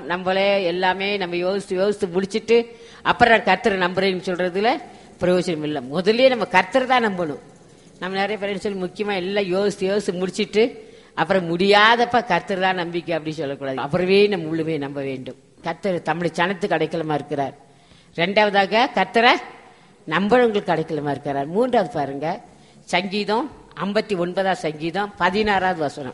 நம்மளே எல்லாமே நம்ம யோசித்து யோசித்து முடிச்சிட்டு அப்புறம் நான் கர்த்தரை நம்புறேன்னு சொல்றதுல பிரயோஜனம் இல்லை முதல்லயே நம்ம கர்த்தரை தான் நம்பணும் நம்ம நிறைய பேர் சொல்லி முக்கியமா எல்லாம் யோசித்து யோசித்து முடிச்சிட்டு அப்புறம் முடியாதப்ப கர்த்தர் தான் நம்பிக்கை அப்படின்னு சொல்லக்கூடாது அப்புறமே நம்ம முழுமே நம்ப வேண்டும் கர்த்தர் தமிழ் சனத்துக்கு அடைக்கலமா இருக்கிறார் ரெண்டாவதாக கர்த்தரை நம்புறவங்களுக்கு அடைக்கலமா இருக்கிறார் மூன்றாவது பாருங்க சங்கீதம் ஐம்பத்தி ஒன்பதாம் சங்கீதம் பதினாறாவது வசனம்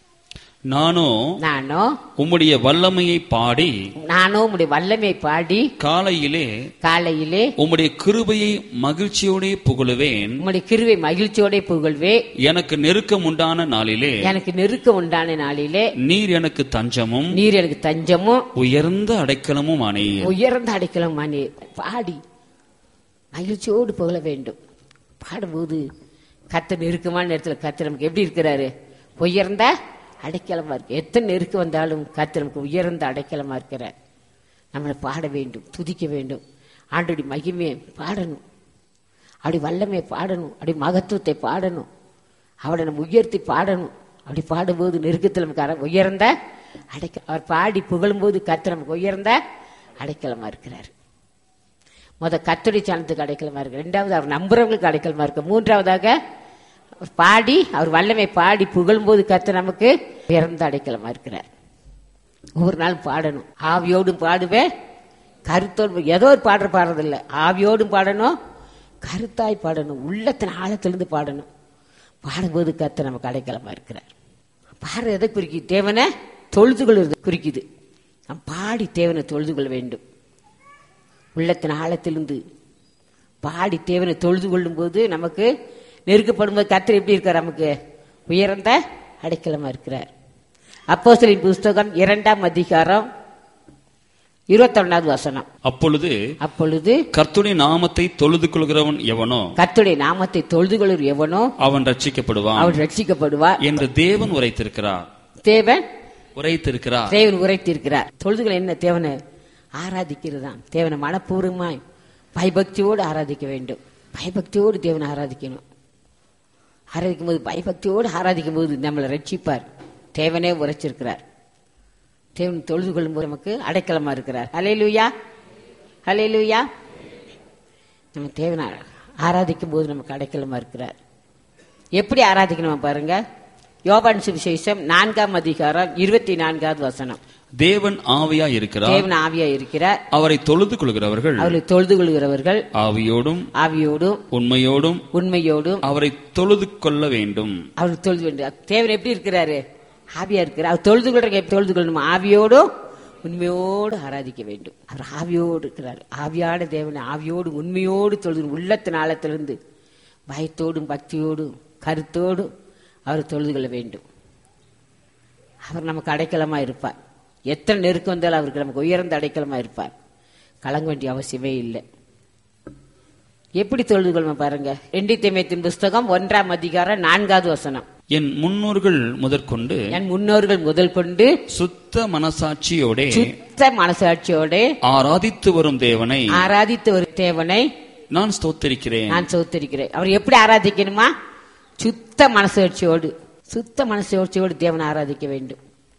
நானும் நானும் உம்முடைய வல்லமையை பாடி நானும் உம்முடைய வல்லமை பாடி காலையிலே காலையிலே உம்முடைய கிருபையை மகிழ்ச்சியோடே புகழுவேன் உம்முடைய கிருவை மகிழ்ச்சியோட புகழ்வே எனக்கு நெருக்கம் உண்டான நாளிலே எனக்கு நெருக்கம் உண்டான நாளிலே நீர் எனக்கு தஞ்சமும் நீர் எனக்கு தஞ்சமும் உயர்ந்த அடைக்கலமும் ஆனீர் உயர்ந்த அடைக்கலம் மணி பாடி மகிழ்ச்சியோடு புகழ வேண்டும் பாடும்போது கத்த நெருக்கமான நேரத்தில் கத்த நமக்கு எப்படி இருக்கிறாரு உயர்ந்த அடைக்கலமா இருக்கு எத்தனை நெருக்கம் வந்தாலும் கத்த நமக்கு உயர்ந்த அடைக்கலமா இருக்கிறார் நம்மளை பாட வேண்டும் துதிக்க வேண்டும் ஆண்டோடி மகிமையை பாடணும் அப்படி வல்லமையை பாடணும் அப்படி மகத்துவத்தை பாடணும் அவளை நம்ம உயர்த்தி பாடணும் அப்படி பாடும்போது நெருக்கத்தில் நமக்கு அர- உயர்ந்த அடைக்க அவர் பாடி புகழும்போது கர்த்தர் நமக்கு உயர்ந்த அடைக்கலமா இருக்கிறார் முத கத்தடி சாணத்துக்கு அடைக்கலமா இருக்கு ரெண்டாவது அவர் நம்புறவங்களுக்கு அடைக்கலமா இருக்கு மூன்றாவதாக அவர் பாடி அவர் வல்லமை பாடி புகழும்போது கர்த்தர் நமக்கு உயர்ந்த அடைக்கலமா இருக்கிறார் ஒவ்வொரு நாள் பாடணும் ஆவியோடும் பாடுவேன் கருத்தோடு ஏதோ ஒரு பாடுற பாடுறதில்ல ஆவியோடும் பாடணும் கருத்தாய் பாடணும் உள்ளத்தின் ஆழத்திலிருந்து பாடணும் பாடும்போது கத்த நமக்கு அடைக்கலமா இருக்கிறார் பாடுற எதை குறிக்குது தேவனை தொழுது கொள்வது குறிக்குது நாம் பாடி தேவனை தொழுது கொள்ள வேண்டும் உள்ளத்தின் ஆழத்திலிருந்து பாடி தேவனை தொழுது கொள்ளும் போது நமக்கு நெருக்கப்படும் போது கத்தர் எப்படி இருக்கார் நமக்கு உயர்ந்த அடைக்கலமா இருக்கிறார் அப்போஸ்தலரின் புஸ்தகம் இரண்டாம் அதிகாரம் இருபத்தொன்னாவது வசனம் அப்பொழுது அப்பொழுது கர்த்துடைய நாமத்தை தொழுது கொள்கிறவன் எவனோ கர்த்தருடைய நாமத்தை தொழுது கொள்ளும் எவனோ அவன் ரட்சிக்கப்படுவான் அவன் ரட்சிக்கப்படுவார் என்று தேவன் உரைத்திருக்கிறார் தேவன் உரைத்திருக்கிறார் தேவன் உரைத்திருக்கிறார் தொழுதுகள் என்ன தேவனை ஆராதிக்கிறது தான் தேவனை மனப்பூர்வமாய் பயபக்தியோடு ஆராதிக்க வேண்டும் பயபக்தியோடு தேவனை ஆராதிக்கணும் ஆராதிக்கும் போது பயபக்தியோடு ஆராதிக்கும் போது நம்மளை ரட்சிப்பார் தேவனே உரைச்சிருக்கிறார் தேவன் தொழுது கொள்ளும்போது நமக்கு அடைக்கலமா இருக்கிறார் ஹலே லூயா ஹலே லூயா நம்ம தேவனை ஆராதிக்கும் போது நமக்கு அடைக்கலமா இருக்கிறார் எப்படி ஆராதிக்கணும் பாருங்க யோபான் சுவிசேஷம் நான்காம் அதிகாரம் இருபத்தி நான்காவது வசனம் தேவன் ஆவியா இருக்கிறார் தேவன் ஆவியா இருக்கிறார் அவரை தொழுது கொள்கிறவர்கள் அவரை தொழுது கொள்கிறவர்கள் ஆவியோடும் ஆவியோடும் உண்மையோடும் உண்மையோடும் அவரை தொழுது கொள்ள வேண்டும் அவர் தொழுது வேண்டும் தேவன் எப்படி இருக்கிறாரு ஆவியா இருக்கிறார் அவர் தொழுது கொள்றதுக்கு எப்படி தொழுது கொள்ளணும் ஆவியோடும் உண்மையோடு ஆராதிக்க வேண்டும் அவர் ஆவியோடு இருக்கிறார் ஆவியான தேவனை ஆவியோடு உண்மையோடு தொழுது உள்ளத்தின் ஆழத்திலிருந்து பயத்தோடும் பக்தியோடும் கருத்தோடும் அவர் தொழுது கொள்ள வேண்டும் அவர் நமக்கு அடைக்கலமா இருப்பார் எத்தனை நெருக்கம் வந்தாலும் அவருக்கு நமக்கு உயர்ந்த அடைக்கலமா இருப்பார் கலங்க வேண்டிய அவசியமே இல்லை எப்படி தொழுது கொள்ளும் பாருங்க ரெண்டி தேமத்தின் புஸ்தகம் ஒன்றாம் அதிகாரம் நான்காவது வசனம் என் முன்னோர்கள் முதற்கொண்டு என் முன்னோர்கள் முதல் கொண்டு சுத்த மனசாட்சியோடே சுத்த மனசாட்சியோட ஆராதித்து வரும் தேவனை ஆராதித்து ஒரு தேவனை நான் ஸ்தோத்தரிக்கிறேன் நான் சோத்தரிக்கிறேன் அவர் எப்படி ஆராதிக்கணுமா சுத்த மனசாட்சியோடு சுத்த மனசாட்சியோடு தேவனை ஆராதிக்க வேண்டும்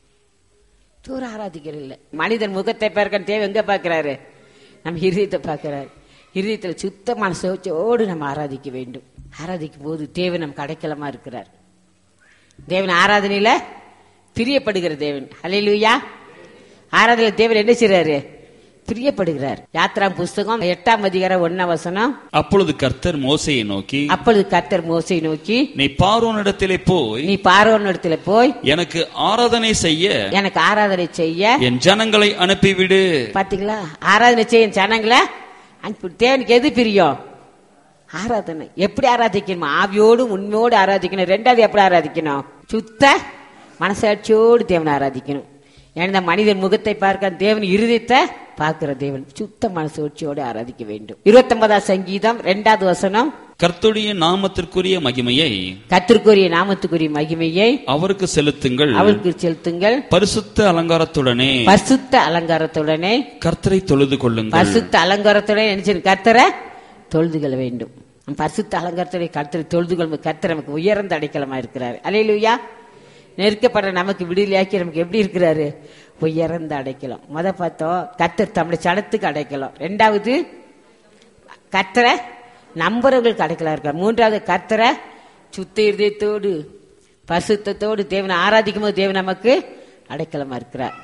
தூர ஆராதிக்கிறதில்ல மனிதன் முகத்தை பார்க்க தேவை எங்க பார்க்கிறாரு நம்ம இருதயத்தை பார்க்கிறாரு இருதயத்தில் சுத்த மனசாட்சியோடு நம்ம ஆராதிக்க வேண்டும் ஆராதிக்கும் போது தேவன் நமக்கு அடைக்கலமா இருக்கிறார் தேவன் ஆராதனையில பிரியப்படுகிற தேவன் ஹalleluya ஆராதனை தேவன் என்ன செய்றாரு பிரியப்படுகிறார் யாத்ரா புஸ்தகம் எட்டாம் அதிகாரம் ஒன்னாம் வசனம் அப்பொழுது கர்த்தர் மோசையை நோக்கி அப்பொழுது கர்த்தர் மோசை நோக்கி நீ பார்வோனிடத்திலே போய் நீ பார்வோன் இடத்துல போய் எனக்கு ஆராதனை செய்ய எனக்கு ஆராதனை செய்ய என் ஜனங்களை அனுப்பிவிடு பாத்தீங்களா ஆராதனை செய்ய ஜனங்களை அனுப்பி தேவனுக்கு எது பிரியம் ஆராதனை எப்படி ஆராதிக்கணும் ஆவியோடு உண்மையோடு ஆராதிக்கணும் ரெண்டாவது எப்படி ஆராதிக்கணும் சுத்த மனசாட்சியோடு தேவனை ஆராதிக்கணும் ஏன்னா மனிதன் முகத்தை பார்க்க தேவன் இருதயத்தை பார்க்கிற தேவன் சுத்த மனசாட்சியோடு ஆராதிக்க வேண்டும் இருபத்தொன்பதாம் சங்கீதம் ரெண்டாவது வசனம் கர்த்தருடைய நாமத்திற்குரிய மகிமையை கத்திற்குரிய நாமத்துக்குரிய மகிமையை அவருக்கு செலுத்துங்கள் அவருக்கு செலுத்துங்கள் பரிசுத்த அலங்காரத்துடனே பரிசுத்த அலங்காரத்துடனே கர்த்தரை தொழுது கொள்ளுங்கள் பரிசுத்த அலங்காரத்துடன் நினைச்சு கர்த்தரை தொழுது கொள்ள வேண்டும் நம் பரிசுத்த அலங்காரத்துடைய கர்த்தரை தொழுது கொள்ளும் கர்த்தர் நமக்கு உயர்ந்த அடைக்கலமா இருக்கிறார் அலையிலுயா நெருக்கப்படுற நமக்கு விடுதலையாக்கி நமக்கு எப்படி இருக்கிறாரு உயர்ந்த அடைக்கலாம் முத பார்த்தோம் கத்தர் தம்முடைய சடத்துக்கு அடைக்கலாம் ரெண்டாவது கத்தரை நம்புறவங்களுக்கு அடைக்கலா இருக்கார் மூன்றாவது கத்தரை சுத்த இருதயத்தோடு பசுத்தத்தோடு தேவனை ஆராதிக்கும் போது தேவன் நமக்கு அடைக்கலமா இருக்கிறார்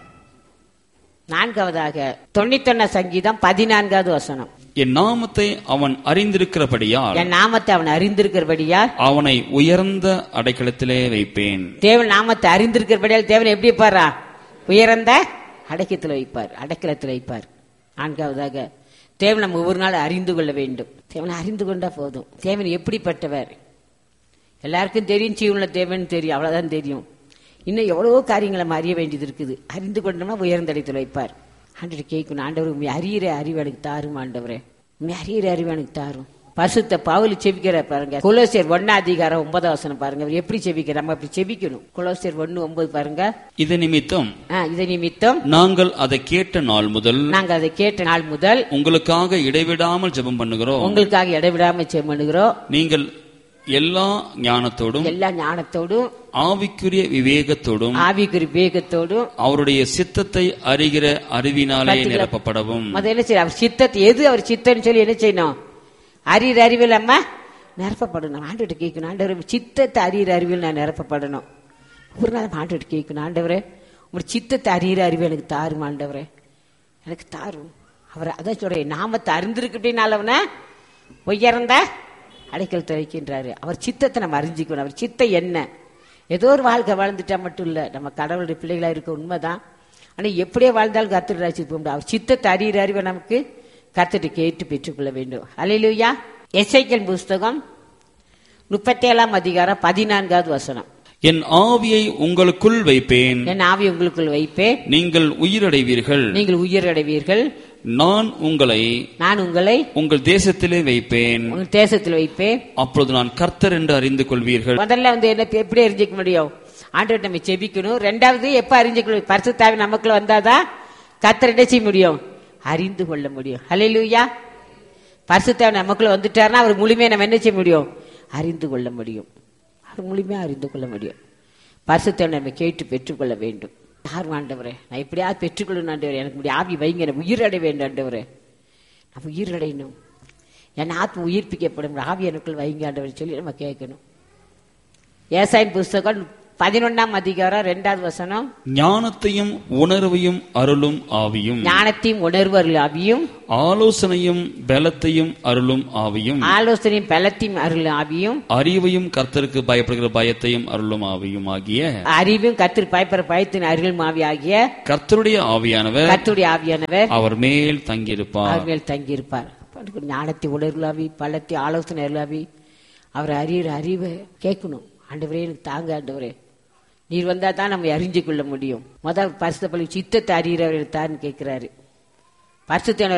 நான்காவதாக தொண்ணூத்தொன்னா சங்கீதம் பதினான்காவது வசனம் என் நாமத்தை அவன் அறிந்திருக்கிறபடியால் என் நாமத்தை அவன் அறிந்திருக்கிறபடியா அவனை உயர்ந்த அடைக்கலத்திலே வைப்பேன் தேவன் நாமத்தை அறிந்திருக்கிறபடியால் தேவன் எப்படி வைப்பாரா உயர்ந்த அடைக்கத்தில் வைப்பார் அடைக்கலத்தில் வைப்பார் நான்காவதாக தேவன் நம்ம ஒவ்வொரு நாள் அறிந்து கொள்ள வேண்டும் தேவனை அறிந்து கொண்டா போதும் தேவன் எப்படிப்பட்டவர் எல்லாருக்கும் தெரியும் ஜீவனுள்ள தேவன் தெரியும் அவ்வளவுதான் தெரியும் இன்னும் எவ்வளவோ காரியங்களை நம்ம அறிய வேண்டியது இருக்குது அறிந்து கொண்டோம்னா உயர்ந்த இடத்தில் வைப்பார் ஆண்டவர் கேட்கணும் ஆண்டவர் உண்மை அறியிற அறிவு எனக்கு தாரும் ஆண்டவரே உண்மை அறியிற அறிவு எனக்கு தாரும் பசுத்த பவுல் செபிக்கிற பாருங்க குலோசியர் ஒன்னா அதிகாரம் ஒன்பதாம் வசனம் பாருங்க அவர் எப்படி செபிக்கிற நம்ம அப்படி செபிக்கணும் குலோசியர் ஒன்னு ஒன்பது பாருங்க இது நிமித்தம் ஆ, இதை நிமித்தம் நாங்கள் அதை கேட்ட நாள் முதல் நாங்க அதை கேட்ட நாள் முதல் உங்களுக்காக இடைவிடாமல் ஜெபம் பண்ணுகிறோம் உங்களுக்காக இடைவிடாம செம்மணுகிறோம் நீங்கள் எல்லா ஞானத்தோடும் எல்லா ஞானத்தோடும் ஆவிக்குரிய விவேகத்தோடும் ஆவிக்குறி வேகத்தோடும் அவருடைய சித்தத்தை அறிகிற அறிவினாலே கத்துக்கிற- நிரப்பப்படவும் முதல்ல சரி அவர் சித்தத்தை எது அவர் சித்தம்னு சொல்லி என்ன செய்யணும் அறிகிற அறிவில் நம்ம நிரப்பப்படணும் ஆண்டவர்கிட்ட கேட்கணும் ஆண்டவர் சித்தத்தை அறிகிற அறிவில் நான் நிரப்பப்படணும் ஒரு நாள் ஆண்டவர்கிட்ட கேட்கணும் ஆண்டவரே உங்க சித்தத்தை அறிகிற அறிவு எனக்கு தாரும் ஆண்டவரே எனக்கு தாரும் அவர் அதான் சொல்றேன் நாமத்தை அறிந்திருக்கிட்டனாலவன உயர்ந்த அடைக்கல் வைக்கின்றாரு அவர் சித்தத்தை நம்ம அறிஞ்சிக்கணும் அவர் சித்தம் என்ன ஏதோ ஒரு வாழ்க்கை வாழ்ந்துட்டா மட்டும் இல்ல நம்ம கடவுளுடைய பிள்ளைகளா இருக்க உண்மைதான் ஆனா எப்படியே வாழ்ந்தாலும் கத்துட்டு ராசி போக முடியும் அவர் சித்தத்தை அறிகிற அறிவை நமக்கு கத்துட்டு கேட்டு பெற்றுக்கொள்ள வேண்டும் அலையிலுயா எஸ்ஐக்கல் புஸ்தகம் முப்பத்தி ஏழாம் அதிகாரம் பதினான்காவது வசனம் என் ஆவியை உங்களுக்குள் வைப்பேன் என் ஆவி உங்களுக்குள் வைப்பேன் நீங்கள் உயிரடைவீர்கள் நீங்கள் உயிரடைவீர்கள் நான் உங்களை நான் உங்களை உங்கள் தேசத்திலே வைப்பேன் உங்கள் தேசத்தில் வைப்பேன் அப்பொழுது நான் கர்த்தர் என்று அறிந்து கொள்வீர்கள் முதல்ல வந்து என்ன எப்படி அறிஞ்சிக்க முடியும் ஆண்டவர் நம்ம செபிக்கணும் ரெண்டாவது எப்ப அறிஞ்சிக்கணும் பரிசுத்தாவி நமக்குள்ள வந்தாதான் கத்தர் என்ன செய்ய முடியும் அறிந்து கொள்ள முடியும் ஹalleluya பரிசுத்தாவி நமக்குள்ள வந்துட்டாருன்னா அவர் முழுமையா நம்ம என்ன செய்ய முடியும் அறிந்து கொள்ள முடியும் அவர் முழுமையா அறிந்து கொள்ள முடியும் பரிசுத்தாவி நம்ம கேட்டு பெற்றுக்கொள்ள வேண்டும் யார் ஆண்டவரே நான் எப்படியாவது பெற்றுக்கொள்ளணும் ஆண்டவரே எனக்கு முடிய ஆவி வைங்க நான் உயிரடை வேண்டும் ஆண்டவரே நான் உயிரடையணும் என் ஆத்ம உயிர்ப்பிக்கப்படும் ஆவி எனக்குள் வைங்க ஆண்டவரே சொல்லி நம்ம கேட்கணும் ஏசாயின் புஸ்தகம் பதினொன்னாம் அதிகாரம் ரெண்டாவது வசனம் ஞானத்தையும் உணர்வையும் அருளும் ஆவியும் ஞானத்தையும் உணர்வர்கள் ஆவியும் ஆலோசனையும் பலத்தையும் அருளும் ஆவியும் ஆலோசனையும் பலத்தையும் அருள் ஆவியும் அறிவையும் கர்த்தருக்கு பயப்படுகிற பயத்தையும் அருளும் ஆவியும் ஆகிய அறிவும் கத்திரி பயப்பட பயத்தின் அருள் ஆவி ஆகிய கர்த்தருடைய ஆவியானவர் கத்துடைய ஆவியானவர் அவர் மேல் தங்கியிருப்பார் அவர் மேல் தங்கியிருப்பார் பாருங்க, ஞானத்தை உணர்வுலாவி பலத்தை ஆலோசனை அருளாவி அவர் அறிகிற அறிவை கேட்கணும் ஆண்டவரே எனக்கு தாங்க ஆண்டவரே நீர் வந்தா தான் நம்ம அறிஞ்சு கொள்ள முடியும் முதல் பரிசுத்த பள்ளி சித்தத்தை அறிகிறவர் தான் கேட்கிறாரு பரிசுத்த